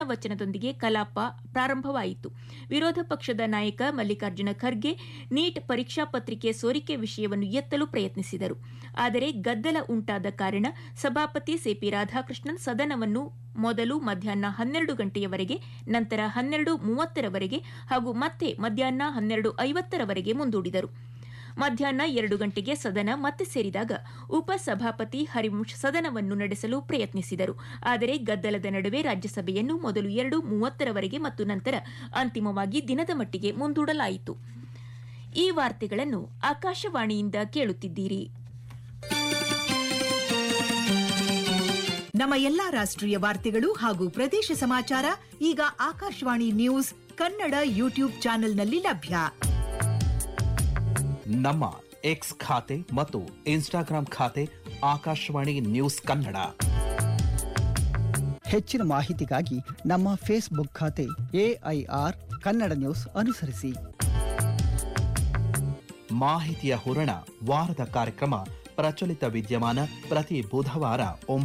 ವಚನದೊಂದಿಗೆ ಕಲಾಪ ಪ್ರಾರಂಭವಾಯಿತು ವಿರೋಧ ಪಕ್ಷದ ನಾಯಕ ಮಲ್ಲಿಕಾರ್ಜುನ ಖರ್ಗೆ ನೀಟ್ ಪರೀಕ್ಷಾ ಪತ್ರಿಕೆ ಸೋರಿಕೆ ವಿಷಯವನ್ನು ಎತ್ತಲು ಪ್ರಯತ್ನಿಸಿದರು ಆದರೆ ಗದ್ದಲ ಉಂಟಾದ ಕಾರಣ ಸಭಾಪತಿ ಸಿಪಿ ರಾಧಾಕೃಷ್ಣನ್ ಸದನವನ್ನು ಮೊದಲು ಮಧ್ಯಾಹ್ನ ಹನ್ನೆರಡು ಗಂಟೆಯವರೆಗೆ ನಂತರ ಹನ್ನೆರಡು ಮೂವತ್ತರವರೆಗೆ ಹಾಗೂ ಮತ್ತೆ ಮಧ್ಯಾಹ್ನ ಹನ್ನೆರಡು ಐವತ್ತರವರೆಗೆ ಮುಂದೂಡಿದರು ಮಧ್ಯಾಹ್ನ ಎರಡು ಗಂಟೆಗೆ ಸದನ ಮತ್ತೆ ಸೇರಿದಾಗ ಉಪಸಭಾಪತಿ ಹರಿವಂಶ್ ಸದನವನ್ನು ನಡೆಸಲು ಪ್ರಯತ್ನಿಸಿದರು ಆದರೆ ಗದ್ದಲದ ನಡುವೆ ರಾಜ್ಯಸಭೆಯನ್ನು ಮೊದಲು ಎರಡು ಮೂವತ್ತರವರೆಗೆ ಮತ್ತು ನಂತರ ಅಂತಿಮವಾಗಿ ದಿನದ ಮಟ್ಟಿಗೆ ಮುಂದೂಡಲಾಯಿತು ಈ ವಾರ್ತೆಗಳನ್ನು ಆಕಾಶವಾಣಿಯಿಂದ ಕೇಳುತ್ತಿದ್ದೀರಿ ನಮ್ಮ ಎಲ್ಲಾ ರಾಷ್ಟ್ರೀಯ ವಾರ್ತೆಗಳು ಹಾಗೂ ಪ್ರದೇಶ ಸಮಾಚಾರ ಈಗ ಆಕಾಶವಾಣಿ ನ್ಯೂಸ್ ಕನ್ನಡ ಯೂಟ್ಯೂಬ್ ಚಾನೆಲ್ನಲ್ಲಿ ಲಭ್ಯ ನಮ್ಮ ಎಕ್ಸ್ ಖಾತೆ ಮತ್ತು ಇನ್ಸ್ಟಾಗ್ರಾಂ ಖಾತೆ ಆಕಾಶವಾಣಿ ನ್ಯೂಸ್ ಕನ್ನಡ ಹೆಚ್ಚಿನ ಮಾಹಿತಿಗಾಗಿ ನಮ್ಮ ಫೇಸ್ಬುಕ್ ಖಾತೆ ಎಐಆರ್ ಕನ್ನಡ ನ್ಯೂಸ್ ಅನುಸರಿಸಿ ಮಾಹಿತಿಯ ಹೂರಣ ವಾರದ ಕಾರ್ಯಕ್ರಮ ಪ್ರಚಲಿತ ವಿದ್ಯಮಾನ ಪ್ರತಿ ಬುಧವಾರ ಒಂಬತ್ತು